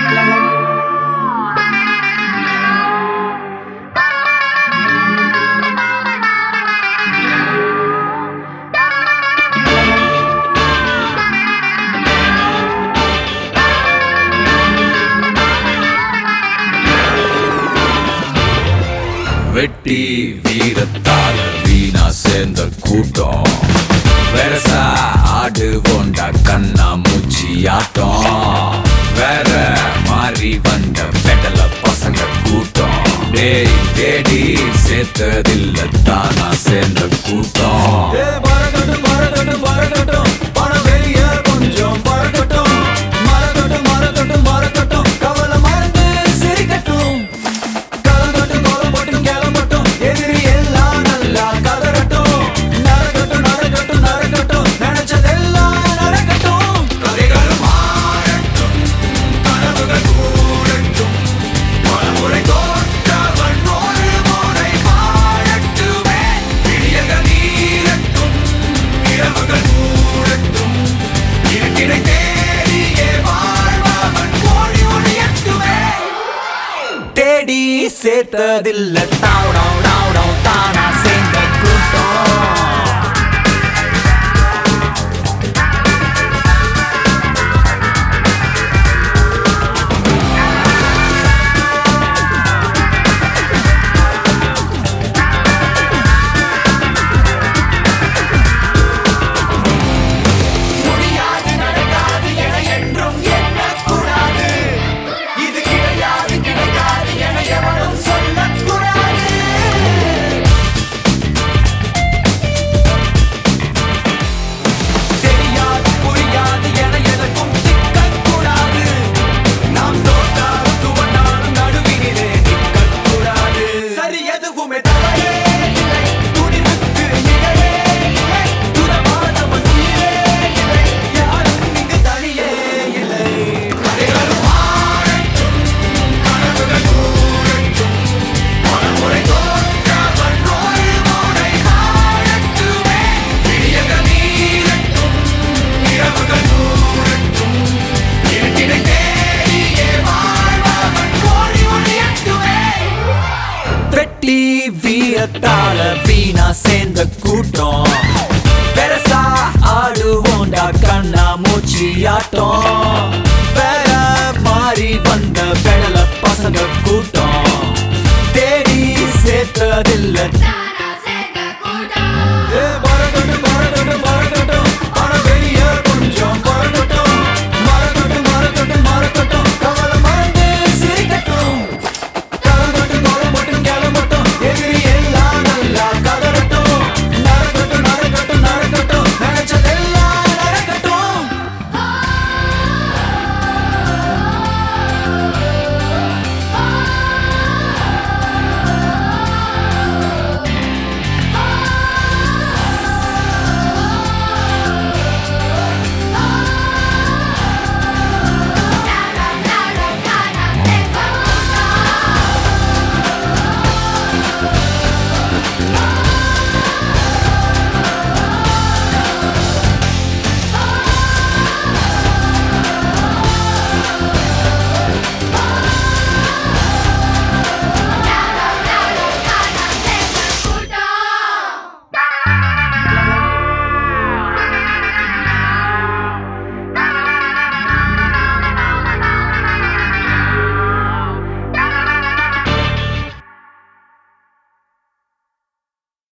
வெட்டி வீரத்தால வீணா சேர்ந்த கூட்டம் வெரசா ஆடு போண்டா கண்ணா மூச்சி ஆட்டம் வேற மாறி வந்த பெடல பசங்க கூட்டம் டேய் தேடி சேர்த்ததில்ல தானா சேர்ந்த கூட்டம் ஏய், பறக்கட்டும், பறக்கட்டும், பறக்கட்டும். பணம் வெளியே கொஞ்சம் பறக்கட்டும். மறக்கட்டும், மறக்கட்டும், மறக்கட்டும். கவலை மறந்து சிரிக்கட்டும். கலங்கட்டும், கோலம் போட்டு கிளம்பட்டும். எதிரி எல்லாம் நல்லா கதறட்டும். நடக்கட்டும், நடக்கட்டும், நடக்கட்டும். நினைச்சதெல்லாம் நடக்கட்டும். கதைகள் மாறட்டும். கனவுகள் கூடட்டும். பலமுறை தோற்றவன் ஒரு முறை வாழட்டுமே. விடியல்கள் நீரட்டும். இரவுகள் மூடட்டும். இருட்டினை தேடியே வாழ்பவன் ஓடி ஒளியட்டுமே. தேடி சேர்த்ததில்ல தாவடம்